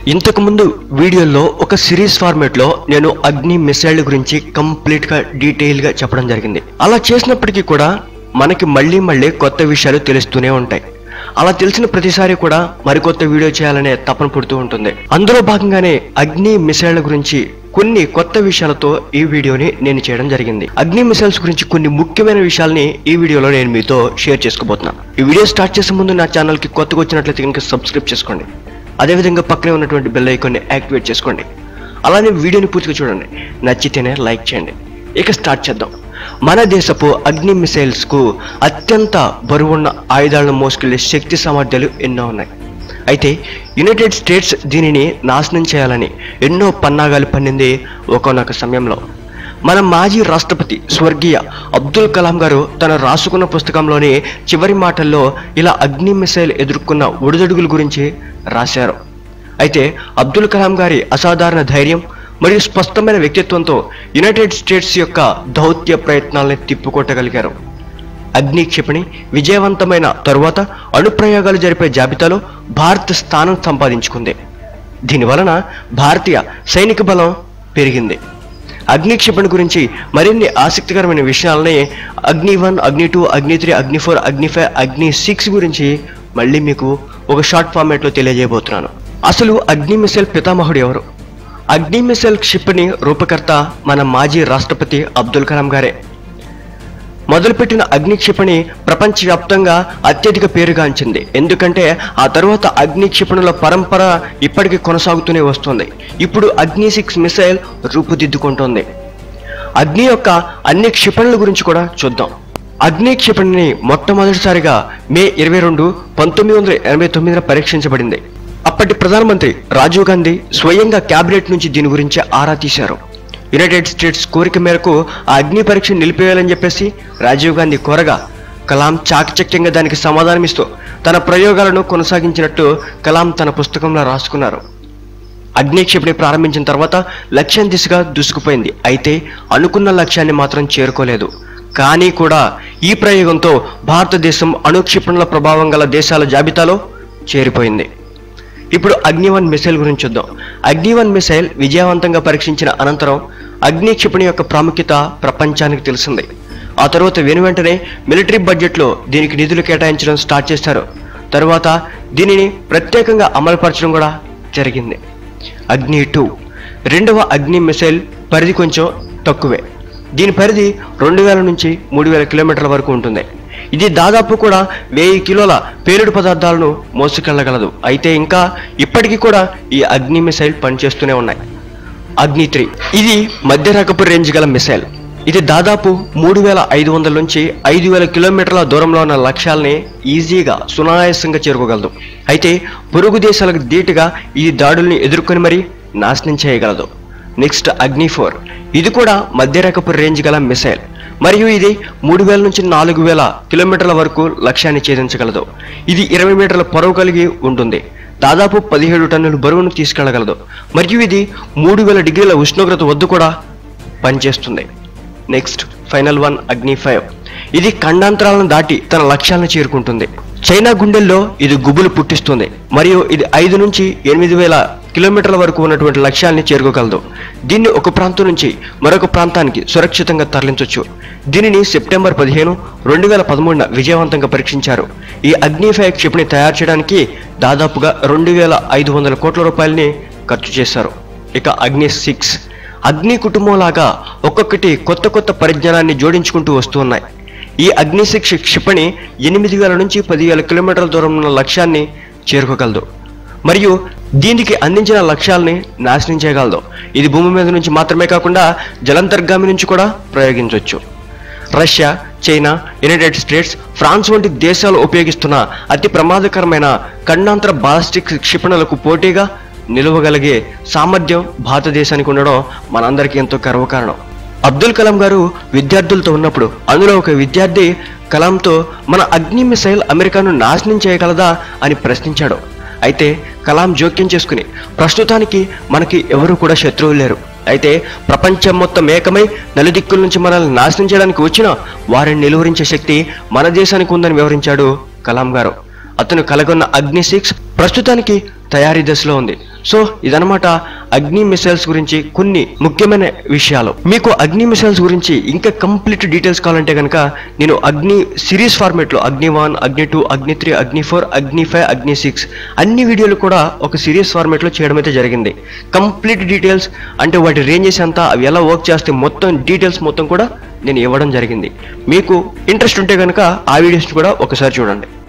ఇంతకు ముందు వీడియోలో ఒక సిరీస్ ఫార్మేట్ లో నేను అగ్ని మిసైల్ గురించి కంప్లీట్ గా డీటెయిల్ గా చెప్పడం జరిగింది అలా చేసినప్పటికీ కూడా మనకి మళ్ళీ మళ్ళీ కొత్త విషయాలు తెలుస్తూనే ఉంటాయి అలా తెలిసిన ప్రతిసారి కూడా మరికొత్త వీడియో చేయాలనే తపన పుడుతూ ఉంటుంది అందులో భాగంగానే అగ్ని మిసైల్ గురించి కొన్ని కొత్త విషయాలతో ఈ వీడియోని నేను చేయడం జరిగింది అగ్ని మిసైల్స్ గురించి కొన్ని ముఖ్యమైన విషయాల్ని ఈ వీడియోలో నేను మీతో షేర్ చేసుకోబోతున్నాను ఈ వీడియో స్టార్ట్ చేసే ముందు నా ఛానల్ కి కొత్తగా వచ్చినట్లయితే కనుక సబ్స్క్రైబ్ చేసుకోండి అదేవిధంగా పక్కనే ఉన్నటువంటి బెల్ ఐకాన్ని యాక్టివేట్ చేసుకోండి అలానే వీడియోని పూర్తిగా చూడండి నచ్చితేనే లైక్ చేయండి ఇక స్టార్ట్ చేద్దాం మన దేశపు అగ్ని మిసైల్స్ కు అత్యంత బరువున్న ఆయుధాలను మోసుకెళ్లే శక్తి సామర్థ్యాలు ఎన్నో ఉన్నాయి అయితే యునైటెడ్ స్టేట్స్ దీనిని నాశనం చేయాలని ఎన్నో పన్నాగాలు పన్నింది ఒకనొక సమయంలో మన మాజీ రాష్ట్రపతి స్వర్గీయ అబ్దుల్ కలాం గారు తన రాసుకున్న పుస్తకంలోని చివరి మాటల్లో ఇలా అగ్ని మిసైల్ ఎదుర్కొన్న ఒడిదొడుగుల గురించి రాశారు అయితే అబ్దుల్ కలాం గారి అసాధారణ ధైర్యం మరియు స్పష్టమైన వ్యక్తిత్వంతో యునైటెడ్ స్టేట్స్ యొక్క దౌత్య ప్రయత్నాల్ని తిప్పుకొట్టగలిగారు అగ్ని క్షిపణి విజయవంతమైన తరువాత అణుప్రయోగాలు జరిపే జాబితాలో భారత్ స్థానం సంపాదించుకుంది దీనివలన భారతీయ సైనిక బలం పెరిగింది అగ్ని క్షిపణి గురించి మరిన్ని ఆసక్తికరమైన విషయాలని అగ్ని వన్ అగ్ని టూ అగ్ని త్రీ అగ్ని ఫోర్ అగ్ని ఫైవ్ అగ్ని సిక్స్ గురించి మళ్ళీ మీకు ఒక షార్ట్ ఫార్మాట్లో తెలియజేయబోతున్నాను అసలు అగ్ని మిసైల్ పితామహుడు ఎవరు అగ్ని మిసైల్ క్షిపణి రూపకర్త మన మాజీ రాష్ట్రపతి అబ్దుల్ కలాం గారే మొదలుపెట్టిన అగ్ని క్షిపణి ప్రపంచవ్యాప్తంగా అత్యధిక పేరుగాంచింది ఎందుకంటే ఆ తరువాత అగ్ని క్షిపణుల పరంపర ఇప్పటికీ కొనసాగుతూనే వస్తుంది ఇప్పుడు అగ్ని సిక్స్ మిసైల్ రూపుదిద్దుకుంటోంది అగ్ని యొక్క అన్ని క్షిపణుల గురించి కూడా చూద్దాం అగ్ని క్షిపణిని మొట్టమొదటిసారిగా మే ఇరవై రెండు పంతొమ్మిది వందల ఎనభై తొమ్మిదిన పరీక్షించబడింది అప్పటి ప్రధానమంత్రి రాజీవ్ గాంధీ స్వయంగా క్యాబినెట్ నుంచి దీని గురించి ఆరా తీశారు యునైటెడ్ స్టేట్స్ కోరిక మేరకు ఆ అగ్ని పరీక్ష నిలిపేయాలని చెప్పేసి రాజీవ్ గాంధీ కోరగా కలాం చాకచక్యంగా దానికి సమాధానమిస్తూ తన ప్రయోగాలను కొనసాగించినట్టు కలాం తన పుస్తకంలో రాసుకున్నారు అగ్ని క్షిపణి ప్రారంభించిన తర్వాత లక్ష్యం దిశగా దూసుకుపోయింది అయితే అనుకున్న లక్ష్యాన్ని మాత్రం చేరుకోలేదు కానీ కూడా ఈ ప్రయోగంతో భారతదేశం అణుక్షిపణుల ప్రభావం గల దేశాల జాబితాలో చేరిపోయింది ఇప్పుడు అగ్నివన్ మిసైల్ గురించి చూద్దాం అగ్నివన్ మిసైల్ విజయవంతంగా పరీక్షించిన అనంతరం అగ్ని క్షిపణి యొక్క ప్రాముఖ్యత ప్రపంచానికి తెలిసింది ఆ తర్వాత వెను వెంటనే మిలిటరీ బడ్జెట్లో దీనికి నిధులు కేటాయించడం స్టార్ట్ చేశారు తరువాత దీనిని ప్రత్యేకంగా అమలుపరచడం కూడా జరిగింది అగ్ని టూ రెండవ అగ్ని మిసైల్ పరిధి కొంచెం తక్కువే దీని పరిధి రెండు వేల నుంచి మూడు వేల కిలోమీటర్ల వరకు ఉంటుంది ఇది దాదాపు కూడా వెయ్యి కిలోల పేలుడు పదార్థాలను మోసుకెళ్లగలదు అయితే ఇంకా ఇప్పటికీ కూడా ఈ అగ్ని మిసైల్ పనిచేస్తూనే ఉన్నాయి అగ్ని త్రీ ఇది మధ్య రకపు రేంజ్ గల మిసైల్ ఇది దాదాపు మూడు వేల ఐదు వందల నుంచి ఐదు వేల కిలోమీటర్ల దూరంలో ఉన్న లక్ష్యాల్ని ఈజీగా సునాయాసంగా చేరుకోగలదు అయితే పొరుగు దేశాలకు ధీటుగా ఈ దాడుల్ని ఎదుర్కొని మరీ నాశనం చేయగలదు నెక్స్ట్ అగ్ని ఫోర్ ఇది కూడా మధ్య రకపు రేంజ్ గల మిసైల్ మరియు ఇది మూడు వేల నుంచి నాలుగు వేల కిలోమీటర్ల వరకు లక్ష్యాన్ని ఛేదించగలదు ఇది ఇరవై మీటర్ల పొడవు కలిగి ఉంటుంది దాదాపు పదిహేడు టన్నుల బరువును తీసుకెళ్లగలదు మరియు ఇది మూడు వేల డిగ్రీల ఉష్ణోగ్రత వద్ద కూడా పనిచేస్తుంది next final one Agni five ఇది ఖండాంతరాలను దాటి తన లక్ష్యాలను చేరుకుంటుంది చైనా గుండెల్లో ఇది గుబులు పుట్టిస్తుంది మరియు ఇది ఐదు నుంచి ఎనిమిది వేల కిలోమీటర్ల వరకు ఉన్నటువంటి లక్ష్యాన్ని చేరుకోగలదు దీన్ని ఒక ప్రాంతం నుంచి మరొక ప్రాంతానికి సురక్షితంగా తరలించవచ్చు దీనిని సెప్టెంబర్ పదిహేను రెండు వేల పదమూడున విజయవంతంగా పరీక్షించారు ఈ అగ్నిఫై క్షిపణి తయారు చేయడానికి దాదాపుగా రెండు వేల ఐదు వందల కోట్ల రూపాయలని ఖర్చు చేశారు ఇక అగ్ని సిక్స్ అగ్ని కుటుంబం లాగా ఒక్కొక్కటి కొత్త కొత్త పరిజ్ఞానాన్ని జోడించుకుంటూ వస్తూ ఉన్నాయి ఈ అగ్ని సిక్స్ క్షిపణి ఎనిమిది వేల నుంచి పదివేల కిలోమీటర్ల దూరం ఉన్న లక్ష్యాన్ని చేరుకోగలదు మరియు దీనికి అందించిన లక్ష్యాల్ని నాశనం చేయగలదు ఇది భూమి మీద నుంచి మాత్రమే కాకుండా జలంతర్గామి నుంచి కూడా ప్రయోగించవచ్చు Russia China United States France వంటి దేశాలు ఉపయోగిస్తున్న అతి ప్రమాదకరమైన ఖండాంతర బాలిస్టిక్ క్షిపణులకు పోటీగా నిలవగలిగే సామర్థ్యం భారతదేశానికి ఉండడం మనందరికీ ఎంతో గర్వకారణం అబ్దుల్ కలాం గారు విద్యార్థులతో ఉన్నప్పుడు అందులో ఒక విద్యార్థి కలాంతో మన అగ్ని మిసైల్ అమెరికాను నాశనం చేయగలదా అని ప్రశ్నించాడు అయితే కలాం జోక్యం చేసుకుని ప్రస్తుతానికి మనకి ఎవరు కూడా శత్రువులు లేరు అయితే ప్రపంచం మొత్తం ఏకమై నలుదిక్కుల నుంచి మనల్ని నాశనం చేయడానికి వచ్చిన వారిని నిలువరించే శక్తి మన దేశానికి ఉందని వివరించాడు కలాం గారు అతను కలగొన్న అగ్ని సిక్స్ ప్రస్తుతానికి తయారీ దశలో ఉంది సో ఇదనమాట అగ్ని మిసైల్స్ గురించి కొన్ని ముఖ్యమైన విషయాలు మీకు అగ్ని మిసైల్స్ గురించి ఇంకా కంప్లీట్ డీటెయిల్స్ కావాలంటే కనుక నేను అగ్ని సిరీస్ ఫార్మేట్లో అగ్ని వన్ అగ్ని టూ అగ్ని త్రీ అగ్ని ఫోర్ అగ్ని ఫైవ్ అగ్ని సిక్స్ అన్ని వీడియోలు కూడా ఒక సిరీస్ ఫార్మేట్లో చేయడం అయితే జరిగింది కంప్లీట్ డీటెయిల్స్ అంటే వాటి రేంజెస్ ఎంత అవి ఎలా వర్క్ చేస్తే మొత్తం డీటెయిల్స్ మొత్తం కూడా నేను ఇవ్వడం జరిగింది మీకు ఇంట్రెస్ట్ ఉంటే కనుక ఆ వీడియోస్ని కూడా ఒకసారి చూడండి